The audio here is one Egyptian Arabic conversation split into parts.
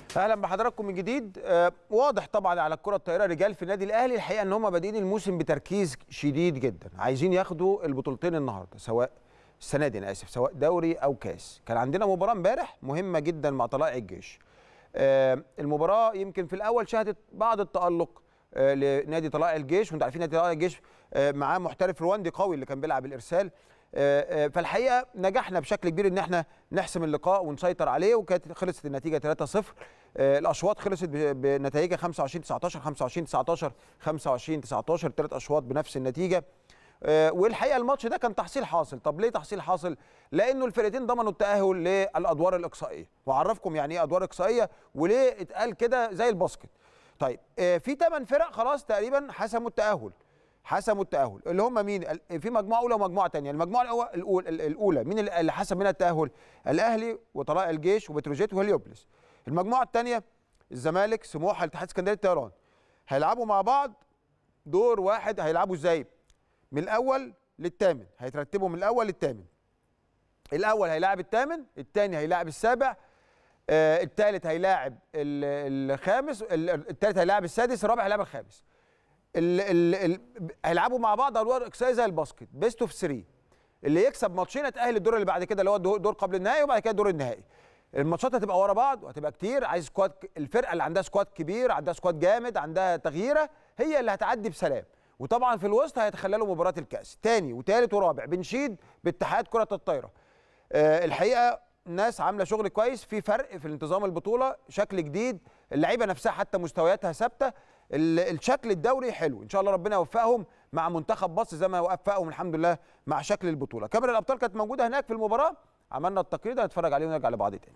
اهلا بحضراتكم من جديد آه واضح طبعا على الكره الطايره رجال في النادي الاهلي الحقيقه ان هم بادئين الموسم بتركيز شديد جدا عايزين ياخدوا البطولتين النهارده سواء السنه دي انا اسف سواء دوري او كاس كان عندنا مباراه امبارح مهمه جدا مع طلائع الجيش آه المباراه يمكن في الاول شهدت بعض التالق آه لنادي طلائع الجيش وانتم عارفين نادي طلائع الجيش آه معاه محترف رواندي قوي اللي كان بيلعب الارسال آه، آه، فالحقيقه نجحنا بشكل كبير ان احنا نحسم اللقاء ونسيطر عليه وكانت خلصت النتيجه 3-0 آه، الاشواط خلصت ب- بنتائجها 25 19 25 19 25 19 ثلاث اشواط بنفس النتيجه آه، والحقيقه الماتش ده كان تحصيل حاصل طب ليه تحصيل حاصل لانه الفرقتين ضمنوا التاهل للادوار الاقصائيه واعرفكم يعني ايه ادوار اقصائيه وليه اتقال كده زي الباسكت طيب آه، في ثمان فرق خلاص تقريبا حسموا التاهل حسموا التاهل اللي هم مين ال- في مجموعه اولى ومجموعه ثانيه المجموعه الأول- الأول- الاولى مين اللي اللي حسم منها التاهل الاهلي وطلائع الجيش وبتروجيت وهليوبلس المجموعه الثانيه الزمالك سموحه الاتحاد السكندري الطيران هيلعبوا مع بعض دور واحد هيلعبوا ازاي من الاول للثامن هيترتبوا من الاول للثامن الاول هيلاعب الثامن الثاني هيلاعب السابع آه الثالث هيلاعب ال- الخامس ال- الثالث هيلاعب السادس الرابع هيلاعب الخامس ال ال ال هيلعبوا مع بعض ادوار اقصائيه زي الباسكت بيست اوف 3 اللي يكسب ماتشين هيتاهل الدور اللي بعد كده اللي هو الدور دور قبل النهائي وبعد كده الدور النهائي الماتشات هتبقى ورا بعض وهتبقى كتير عايز سكواد ك- الفرقه اللي عندها سكواد كبير عندها سكواد جامد عندها تغييره هي اللي هتعدي بسلام وطبعا في الوسط هيتخللوا مباراه الكاس تاني وتالت ورابع بنشيد باتحاد كره الطايره آه، الحقيقه ناس عامله شغل كويس في فرق في انتظام البطوله شكل جديد اللعيبه نفسها حتى مستوياتها ثابته ال- الشكل الدوري حلو ان شاء الله ربنا يوفقهم مع منتخب مصر زي ما وفقهم الحمد لله مع شكل البطوله كاميرا الابطال كانت موجوده هناك في المباراه عملنا التقرير ده نتفرج عليه ونرجع لبعض تاني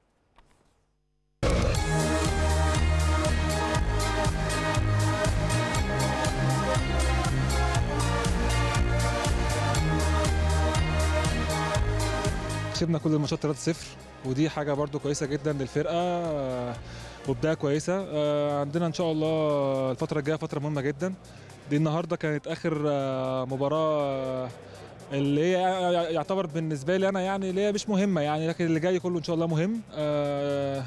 كسبنا كل الماتشات 3-0 ودي حاجه برضو كويسه جدا للفرقه آه، وبدايه كويسه آه، عندنا ان شاء الله الفتره الجايه فتره مهمه جدا دي النهارده كانت اخر آه، مباراه آه، اللي هي يعتبر بالنسبه لي انا يعني اللي هي مش مهمه يعني لكن اللي جاي كله ان شاء الله مهم آه،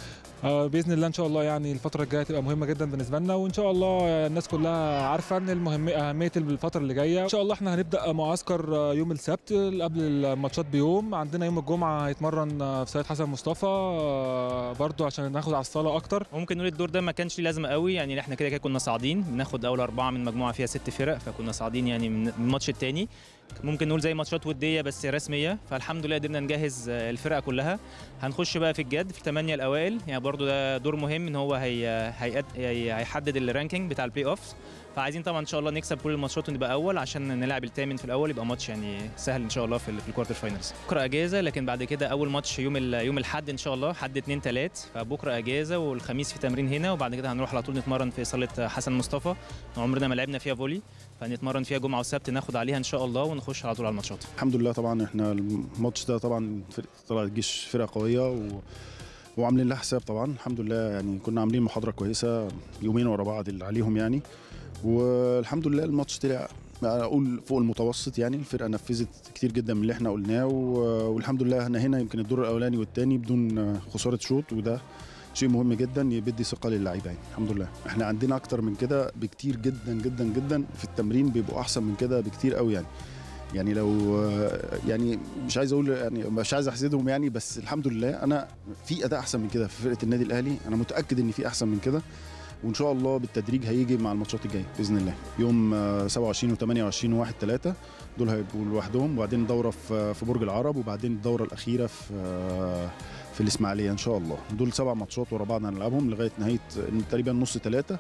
آه، باذن الله ان شاء الله يعني الفتره الجايه تبقى مهمه جدا بالنسبه لنا وان شاء الله الناس كلها عارفه ان المهم اهميه الفتره اللي جايه ان شاء الله احنا هنبدا معسكر آه، يوم السبت قبل الماتشات بيوم عندنا يوم الجمعه هيتمرن آه، في سيد حسن مصطفى آه، برضو عشان ناخد على الصاله اكتر ممكن نقول الدور ده ما كانش ليه لازمه قوي يعني احنا كده كده كنا صاعدين بناخد اول اربعه من مجموعه فيها ست فرق فكنا صاعدين يعني من من الماتش الثاني ممكن نقول زي ماتشات وديه بس رسميه فالحمد لله قدرنا نجهز آه، الفرقه كلها هنخش بقى في الجد في الثمانيه الاوائل يعني برضو ده دور مهم ان هو هي هيقد- هي هيحدد الرانكينج بتاع البلاي اوفز فعايزين طبعا ان شاء الله نكسب كل الماتشات ونبقى اول عشان نلعب الثامن في الاول يبقى ماتش يعني سهل ان شاء الله في ال- في الكوارتر فاينلز بكره اجازه لكن بعد كده اول ماتش يوم ال- يوم الاحد ان شاء الله حد اتنين تلات فبكره اجازه والخميس في تمرين هنا وبعد كده هنروح على طول نتمرن في صاله حسن مصطفى عمرنا ما لعبنا فيها فولي فنتمرن فيها جمعه وسبت ناخد عليها ان شاء الله ونخش على طول على الماتشات الحمد لله طبعا احنا الماتش ده طبعا فرقه طلع الجيش فرقه قويه و... وعاملين لها حساب طبعا الحمد لله يعني كنا عاملين محاضره كويسه يومين ورا بعض اللي عليهم يعني والحمد لله الماتش طلع اقول فوق المتوسط يعني الفرقه نفذت كتير جدا من اللي احنا قلناه و- والحمد لله احنا هنا يمكن الدور الاولاني والثاني بدون خساره شوط وده شيء مهم جدا يدي ثقه للعيبه يعني الحمد لله احنا عندنا اكتر من كده بكتير جدا جدا جدا في التمرين بيبقوا احسن من كده بكتير قوي يعني يعني لو يعني مش عايز اقول يعني مش عايز احسدهم يعني بس الحمد لله انا في اداء احسن من كده في فرقه النادي الاهلي انا متاكد ان في احسن من كده وان شاء الله بالتدريج هيجي مع الماتشات الجايه باذن الله يوم آه، 27 و28 و1 3 دول هيبقوا لوحدهم وبعدين دوره في في برج العرب وبعدين الدوره الاخيره في آه، في الاسماعيليه ان شاء الله دول سبع ماتشات ورا بعض هنلعبهم لغايه نهايه تقريبا نص ثلاثه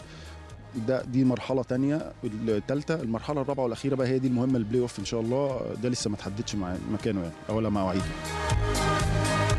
ده دي مرحله تانية الثالثه المرحله الرابعه والاخيره بقى هي دي المهمه البلاي اوف ان شاء الله ده لسه ما تحددش مع مكانه يعني ولا مواعيده